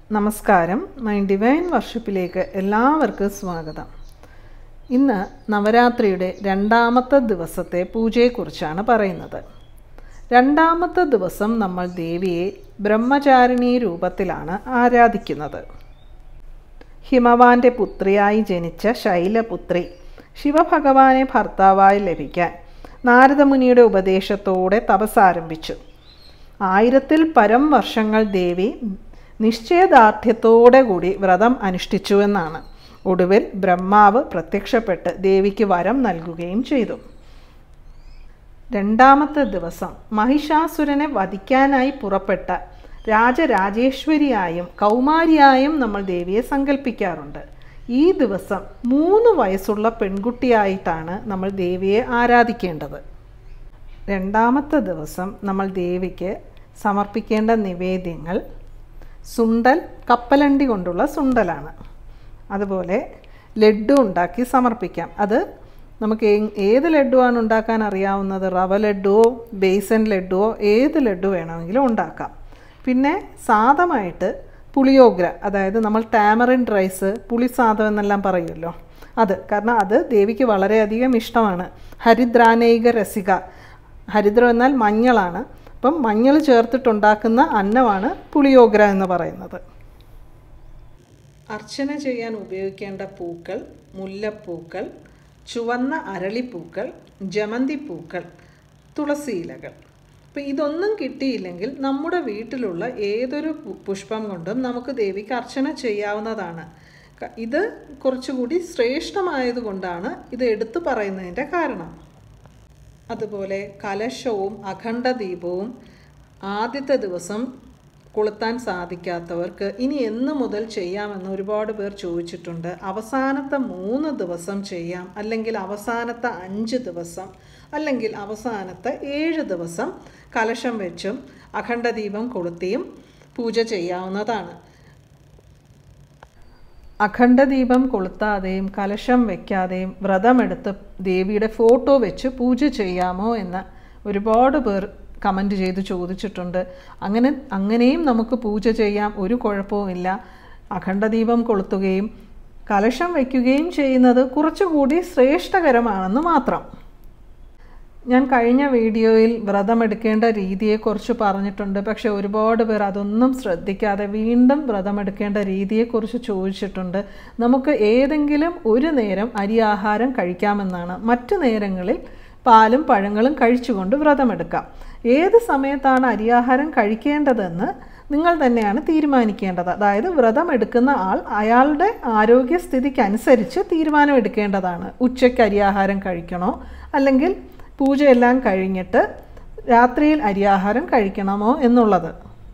നമസ്കാരം my divine വർഷിപ്പിലേക്ക് എല്ലാവർക്കും സ്വാഗതം ഇന്ന് നവരാത്രിയുടെ രണ്ടാമത്തെ ദിവസത്തെ പൂജയെക്കുറിച്ചാണ് പറയുന്നത് രണ്ടാമത്തെ ദിവസം നമ്മൾ ദേവിയെ ബ്രഹ്മചാരിണി രൂപത്തിലാണ് ആരാധിക്കുന്നത് ഹിമവാന്റെ പുത്രിയായി ജനിച്ച ശൈലപുത്രി ശിവഭഗവാനെ ഭർത്താവായി ലഭിക്കാൻ നാരദമുനിയുടെ ഉപദേശത്തോടെ തപസ്സാരംഭിച്ചു ആയിരത്തിൽ പരം വർഷങ്ങൾ ദേവി നിശ്ചയദാർഢ്യത്തോടെ കൂടി വ്രതം അനുഷ്ഠിച്ചുവെന്നാണ് ഒടുവിൽ ബ്രഹ്മാവ് പ്രത്യക്ഷപ്പെട്ട് ദേവിക്ക് വരം നൽകുകയും ചെയ്തു രണ്ടാമത്തെ ദിവസം മഹിഷാസുരനെ വധിക്കാനായി പുറപ്പെട്ട രാജരാജേശ്വരിയായും കൗമാരിയായും നമ്മൾ ദേവിയെ സങ്കല്പിക്കാറുണ്ട് ഈ ദിവസം മൂന്ന് വയസ്സുള്ള പെൺകുട്ടിയായിട്ടാണ് നമ്മൾ ദേവിയെ ആരാധിക്കേണ്ടത് രണ്ടാമത്തെ ദിവസം നമ്മൾ ദേവിക്ക് സമർപ്പിക്കേണ്ട നിവേദ്യങ്ങൾ സുണ്ടൽ കപ്പലണ്ടി കൊണ്ടുള്ള സുണ്ടലാണ് അതുപോലെ ലഡ്ഡു ഉണ്ടാക്കി സമർപ്പിക്കാം അത് നമുക്ക് ഏത് ലഡ്ഡുവാണ് ഉണ്ടാക്കാൻ അറിയാവുന്നത് റവ ലഡ്ഡുവോ ബേസൻ ലഡ്ഡുവോ ഏത് ലഡ്ഡു വേണമെങ്കിലും ഉണ്ടാക്കാം പിന്നെ സാദമായിട്ട് പുളിയോഗ്ര അതായത് നമ്മൾ ടാമറിൻ റൈസ് പുളിസാദം എന്നെല്ലാം പറയുമല്ലോ അത് കാരണം അത് ദേവിക്ക് വളരെയധികം ഇഷ്ടമാണ് ഹരിദ്രാനൈക രസിക ഹരിദ്രം എന്നാൽ മഞ്ഞളാണ് അപ്പം മഞ്ഞൾ ചേർത്തിട്ടുണ്ടാക്കുന്ന അന്നമാണ് പുളിയോഗ്ര എന്ന് പറയുന്നത് അർച്ചന ചെയ്യാൻ ഉപയോഗിക്കേണ്ട പൂക്കൾ മുല്ലപ്പൂക്കൾ ചുവന്ന അരളിപ്പൂക്കൾ ജമന്തിപ്പൂക്കൾ തുളസി ഇലകൾ അപ്പം ഇതൊന്നും കിട്ടിയില്ലെങ്കിൽ നമ്മുടെ വീട്ടിലുള്ള ഏതൊരു പുഷ്പം കൊണ്ടും നമുക്ക് ദേവിക്ക് അർച്ചന ചെയ്യാവുന്നതാണ് ഇത് കുറച്ചുകൂടി ശ്രേഷ്ഠമായതുകൊണ്ടാണ് ഇത് എടുത്തു പറയുന്നതിൻ്റെ കാരണം അതുപോലെ കലശവും അഖണ്ഡ ദീപവും ആദ്യത്തെ ദിവസം കൊളുത്താൻ സാധിക്കാത്തവർക്ക് ഇനി എന്ന് മുതൽ ചെയ്യാമെന്ന് ഒരുപാട് പേർ ചോദിച്ചിട്ടുണ്ട് അവസാനത്തെ മൂന്ന് ദിവസം ചെയ്യാം അല്ലെങ്കിൽ അവസാനത്തെ അഞ്ച് ദിവസം അല്ലെങ്കിൽ അവസാനത്തെ ഏഴ് ദിവസം കലശം വെച്ചും അഖണ്ഡദീപം കൊളുത്തിയും പൂജ ചെയ്യാവുന്നതാണ് അഖണ്ഡദീപം കൊളുത്താതെയും കലശം വയ്ക്കാതെയും വ്രതമെടുത്ത് ദേവിയുടെ ഫോട്ടോ വെച്ച് പൂജ ചെയ്യാമോ എന്ന് ഒരുപാട് പേർ കമൻറ്റ് ചെയ്ത് ചോദിച്ചിട്ടുണ്ട് അങ്ങനെ അങ്ങനെയും നമുക്ക് പൂജ ചെയ്യാം ഒരു കുഴപ്പവുമില്ല അഖണ്ഡദീപം കൊളുത്തുകയും കലശം വയ്ക്കുകയും ചെയ്യുന്നത് കുറച്ചുകൂടി ശ്രേഷ്ഠകരമാണെന്ന് മാത്രം ഞാൻ കഴിഞ്ഞ വീഡിയോയിൽ വ്രതമെടുക്കേണ്ട രീതിയെക്കുറിച്ച് പറഞ്ഞിട്ടുണ്ട് പക്ഷെ ഒരുപാട് പേർ അതൊന്നും ശ്രദ്ധിക്കാതെ വീണ്ടും വ്രതമെടുക്കേണ്ട രീതിയെക്കുറിച്ച് ചോദിച്ചിട്ടുണ്ട് നമുക്ക് ഏതെങ്കിലും ഒരു നേരം അരി ആഹാരം കഴിക്കാമെന്നാണ് മറ്റു നേരങ്ങളിൽ പാലും പഴങ്ങളും കഴിച്ചുകൊണ്ട് വ്രതമെടുക്കാം ഏത് സമയത്താണ് അരിയാഹാരം കഴിക്കേണ്ടതെന്ന് നിങ്ങൾ തന്നെയാണ് തീരുമാനിക്കേണ്ടത് അതായത് വ്രതം എടുക്കുന്ന ആൾ അയാളുടെ ആരോഗ്യസ്ഥിതിക്കനുസരിച്ച് തീരുമാനമെടുക്കേണ്ടതാണ് ഉച്ചയ്ക്ക് അരിയാഹാരം കഴിക്കണോ അല്ലെങ്കിൽ പൂജയെല്ലാം കഴിഞ്ഞിട്ട് രാത്രിയിൽ അരിയാഹാരം കഴിക്കണമോ എന്നുള്ളത്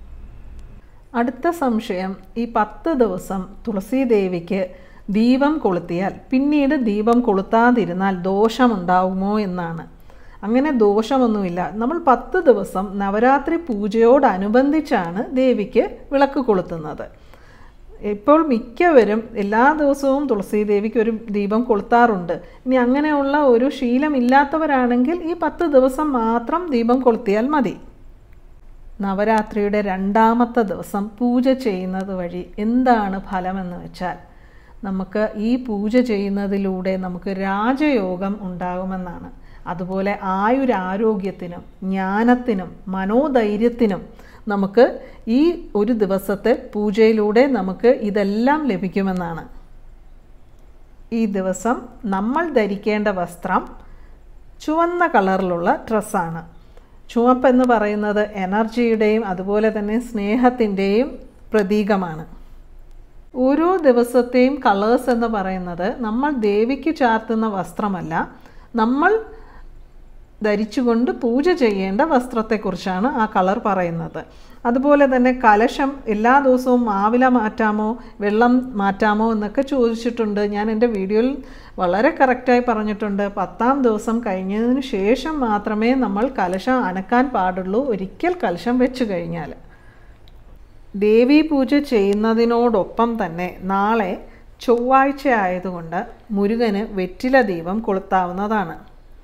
അടുത്ത സംശയം ഈ പത്ത് ദിവസം തുളസി ദേവിക്ക് ദീപം കൊളുത്തിയാൽ പിന്നീട് ദീപം കൊളുത്താതിരുന്നാൽ ദോഷമുണ്ടാവുമോ എന്നാണ് അങ്ങനെ ദോഷമൊന്നുമില്ല നമ്മൾ പത്ത് ദിവസം നവരാത്രി പൂജയോടനുബന്ധിച്ചാണ് ദേവിക്ക് വിളക്ക് കൊളുത്തുന്നത് ഇപ്പോൾ മിക്കവരും എല്ലാ ദിവസവും തുളസി ദേവിക്ക് ഒരു ദീപം കൊളുത്താറുണ്ട് ഇനി അങ്ങനെയുള്ള ഒരു ശീലമില്ലാത്തവരാണെങ്കിൽ ഈ പത്ത് ദിവസം മാത്രം ദീപം കൊളുത്തിയാൽ മതി നവരാത്രിയുടെ രണ്ടാമത്തെ ദിവസം പൂജ ചെയ്യുന്നത് വഴി എന്താണ് ഫലമെന്ന് വെച്ചാൽ നമുക്ക് ഈ പൂജ ചെയ്യുന്നതിലൂടെ നമുക്ക് രാജയോഗം ഉണ്ടാകുമെന്നാണ് അതുപോലെ ആയുരാരോഗ്യത്തിനും ജ്ഞാനത്തിനും മനോധൈര്യത്തിനും നമുക്ക് ഈ ഒരു ദിവസത്തെ പൂജയിലൂടെ നമുക്ക് ഇതെല്ലാം ലഭിക്കുമെന്നാണ് ഈ ദിവസം നമ്മൾ ധരിക്കേണ്ട വസ്ത്രം ചുവന്ന കളറിലുള്ള ഡ്രസ്സാണ് ചുവപ്പെന്ന് പറയുന്നത് എനർജിയുടെയും അതുപോലെ തന്നെ സ്നേഹത്തിൻ്റെയും പ്രതീകമാണ് ഓരോ ദിവസത്തെയും കളേഴ്സ് എന്ന് പറയുന്നത് നമ്മൾ ദേവിക്ക് ചാർത്തുന്ന വസ്ത്രമല്ല നമ്മൾ ധരിച്ചുകൊണ്ട് പൂജ ചെയ്യേണ്ട വസ്ത്രത്തെക്കുറിച്ചാണ് ആ കളർ പറയുന്നത് അതുപോലെ തന്നെ കലശം എല്ലാ ദിവസവും മാവില മാറ്റാമോ വെള്ളം മാറ്റാമോ എന്നൊക്കെ ചോദിച്ചിട്ടുണ്ട് ഞാൻ എൻ്റെ വീഡിയോയിൽ വളരെ കറക്റ്റായി പറഞ്ഞിട്ടുണ്ട് പത്താം ദിവസം കഴിഞ്ഞതിന് ശേഷം മാത്രമേ നമ്മൾ കലശം അനക്കാൻ പാടുള്ളൂ ഒരിക്കൽ കലശം വെച്ച് കഴിഞ്ഞാൽ ദേവീ പൂജ ചെയ്യുന്നതിനോടൊപ്പം തന്നെ നാളെ ചൊവ്വാഴ്ച ആയതുകൊണ്ട് മുരുകന് വെറ്റില ദീപം കൊളുത്താവുന്നതാണ്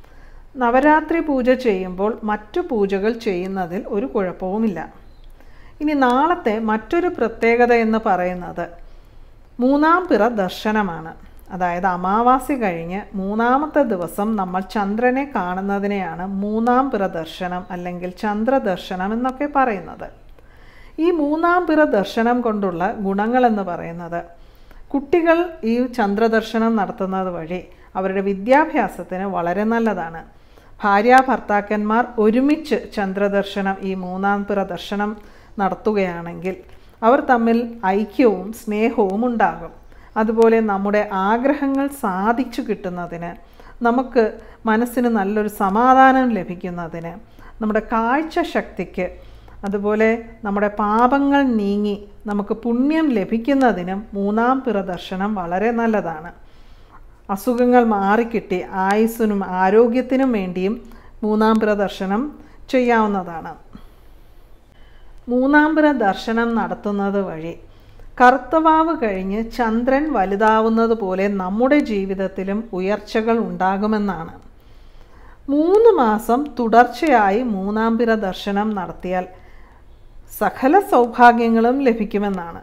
നവരാത്രി പൂജ ചെയ്യുമ്പോൾ മറ്റു പൂജകൾ ചെയ്യുന്നതിൽ ഒരു കുഴപ്പവുമില്ല ഇനി നാളത്തെ മറ്റൊരു പ്രത്യേകത എന്ന് പറയുന്നത് മൂന്നാം പിറ ദർശനമാണ് അതായത് അമാവാസി കഴിഞ്ഞ് മൂന്നാമത്തെ ദിവസം നമ്മൾ ചന്ദ്രനെ കാണുന്നതിനെയാണ് മൂന്നാം പിറ ദർശനം അല്ലെങ്കിൽ ചന്ദ്രദർശനം എന്നൊക്കെ പറയുന്നത് ഈ മൂന്നാം പിറ ദർശനം കൊണ്ടുള്ള ഗുണങ്ങളെന്ന് പറയുന്നത് കുട്ടികൾ ഈ ചന്ദ്രദർശനം നടത്തുന്നത് വഴി അവരുടെ വിദ്യാഭ്യാസത്തിന് വളരെ നല്ലതാണ് ഭാര്യ ഭർത്താക്കന്മാർ ഒരുമിച്ച് ചന്ദ്രദർശനം ഈ മൂന്നാം പിറ ദർശനം നടത്തുകയാണെങ്കിൽ അവർ തമ്മിൽ ഐക്യവും സ്നേഹവും ഉണ്ടാകും അതുപോലെ നമ്മുടെ ആഗ്രഹങ്ങൾ സാധിച്ചു കിട്ടുന്നതിന് നമുക്ക് മനസ്സിന് നല്ലൊരു സമാധാനം ലഭിക്കുന്നതിന് നമ്മുടെ കാഴ്ച ശക്തിക്ക് അതുപോലെ നമ്മുടെ പാപങ്ങൾ നീങ്ങി നമുക്ക് പുണ്യം ലഭിക്കുന്നതിനും മൂന്നാം പിറ ദർശനം വളരെ നല്ലതാണ് അസുഖങ്ങൾ മാറിക്കിട്ടി ആയുസ്സിനും ആരോഗ്യത്തിനും വേണ്ടിയും മൂന്നാം പിറ ദർശനം ചെയ്യാവുന്നതാണ് മൂന്നാം പിറ ദർശനം നടത്തുന്നത് വഴി കർത്തവാവ് കഴിഞ്ഞ് ചന്ദ്രൻ വലുതാവുന്നത് പോലെ നമ്മുടെ ജീവിതത്തിലും ഉയർച്ചകൾ ഉണ്ടാകുമെന്നാണ് മൂന്ന് മാസം തുടർച്ചയായി മൂന്നാം പിറ ദർശനം നടത്തിയാൽ സകല സൗഭാഗ്യങ്ങളും ലഭിക്കുമെന്നാണ്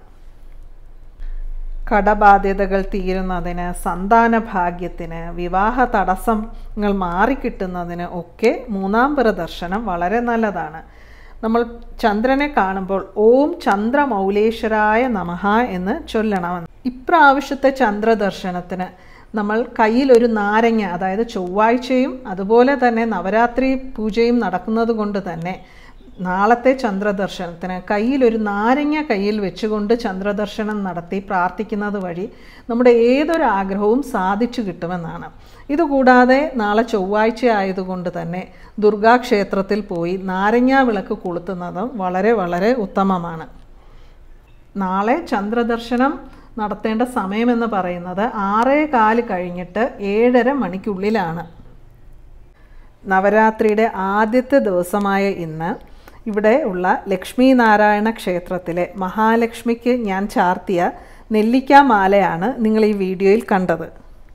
കടബാധ്യതകൾ തീരുന്നതിന് സന്താന ഭാഗ്യത്തിന് വിവാഹ തടസ്സങ്ങൾ മാറിക്കിട്ടുന്നതിന് ഒക്കെ മൂന്നാം പിറ ദർശനം വളരെ നല്ലതാണ് നമ്മൾ ചന്ദ്രനെ കാണുമ്പോൾ ഓം ചന്ദ്രമൗലേശ്വരായ നമഃ എന്ന് ചൊല്ലണം ഇപ്രാവശ്യത്തെ ചന്ദ്രദർശനത്തിന് നമ്മൾ കയ്യിൽ ഒരു നാരങ്ങ അതായത് ചൊവ്വാഴ്ചയും അതുപോലെ തന്നെ നവരാത്രി പൂജയും നടക്കുന്നത് കൊണ്ട് തന്നെ നാളത്തെ ചന്ദ്രദർശനത്തിന് കയ്യിലൊരു നാരങ്ങ കയ്യിൽ വെച്ചുകൊണ്ട് ചന്ദ്രദർശനം നടത്തി പ്രാർത്ഥിക്കുന്നത് വഴി നമ്മുടെ ഏതൊരു ആഗ്രഹവും സാധിച്ചു കിട്ടുമെന്നാണ് ഇതുകൂടാതെ നാളെ ചൊവ്വാഴ്ച ആയതുകൊണ്ട് തന്നെ ദുർഗാക്ഷേത്രത്തിൽ പോയി നാരങ്ങ വിളക്ക് കൊളുത്തുന്നതും വളരെ വളരെ ഉത്തമമാണ് നാളെ ചന്ദ്രദർശനം നടത്തേണ്ട സമയമെന്ന് പറയുന്നത് ആറേ കാല് കഴിഞ്ഞിട്ട് ഏഴര മണിക്കുള്ളിലാണ് നവരാത്രിയുടെ ആദ്യത്തെ ദിവസമായ ഇന്ന് ഇവിടെ ഉള്ള ലക്ഷ്മി നാരായണ ക്ഷേത്രത്തിലെ മഹാലക്ഷ്മിക്ക് ഞാൻ ചാർത്തിയ നെല്ലിക്ക മാലയാണ് നിങ്ങൾ ഈ വീഡിയോയിൽ കണ്ടത്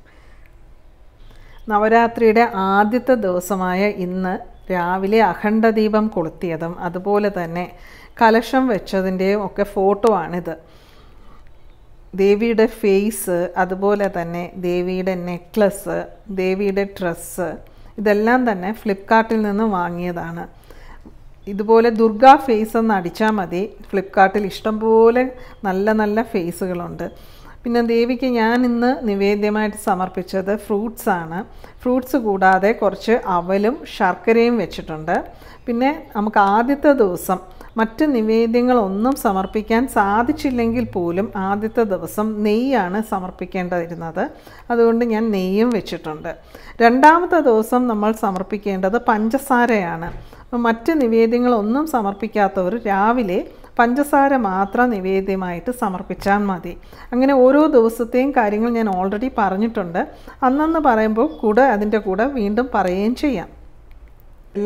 നവരാത്രിയുടെ ആദ്യത്തെ ദിവസമായ ഇന്ന് രാവിലെ അഖണ്ഡദീപം കൊളുത്തിയതും അതുപോലെ തന്നെ കലശം വെച്ചതിൻ്റെയും ഒക്കെ ഫോട്ടോ ആണിത് ദേവിയുടെ ഫേസ് അതുപോലെ തന്നെ ദേവിയുടെ നെക്ലസ് ദേവിയുടെ ഡ്രസ്സ് ഇതെല്ലാം തന്നെ ഫ്ലിപ്കാർട്ടിൽ നിന്ന് വാങ്ങിയതാണ് ഇതുപോലെ ദുർഗ ഫേസ് എന്ന് അടിച്ചാൽ മതി ഫ്ലിപ്കാർട്ടിൽ ഇഷ്ടംപോലെ നല്ല നല്ല ഫേസുകളുണ്ട് പിന്നെ ദേവിക്ക് ഞാൻ ഇന്ന് നിവേദ്യമായിട്ട് സമർപ്പിച്ചത് ഫ്രൂട്ട്സ് ആണ് ഫ്രൂട്ട്സ് കൂടാതെ കുറച്ച് അവലും ശർക്കരയും വെച്ചിട്ടുണ്ട് പിന്നെ നമുക്ക് ആദ്യത്തെ ദിവസം മറ്റ് നിവേദ്യങ്ങളൊന്നും സമർപ്പിക്കാൻ സാധിച്ചില്ലെങ്കിൽ പോലും ആദ്യത്തെ ദിവസം നെയ്യാണ് സമർപ്പിക്കേണ്ടിയിരുന്നത് അതുകൊണ്ട് ഞാൻ നെയ്യും വെച്ചിട്ടുണ്ട് രണ്ടാമത്തെ ദിവസം നമ്മൾ സമർപ്പിക്കേണ്ടത് പഞ്ചസാരയാണ് അപ്പം മറ്റ് നിവേദ്യങ്ങളൊന്നും സമർപ്പിക്കാത്തവർ രാവിലെ പഞ്ചസാര മാത്രം നിവേദ്യമായിട്ട് സമർപ്പിച്ചാൽ മതി അങ്ങനെ ഓരോ ദിവസത്തെയും കാര്യങ്ങൾ ഞാൻ ഓൾറെഡി പറഞ്ഞിട്ടുണ്ട് അന്നന്ന് പറയുമ്പോൾ കൂടെ അതിൻ്റെ കൂടെ വീണ്ടും പറയുകയും ചെയ്യാം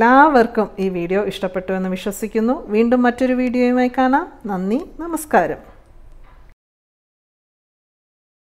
എല്ലാവർക്കും ഈ വീഡിയോ ഇഷ്ടപ്പെട്ടു എന്ന് വിശ്വസിക്കുന്നു വീണ്ടും മറ്റൊരു വീഡിയോയുമായി കാണാം നന്ദി നമസ്കാരം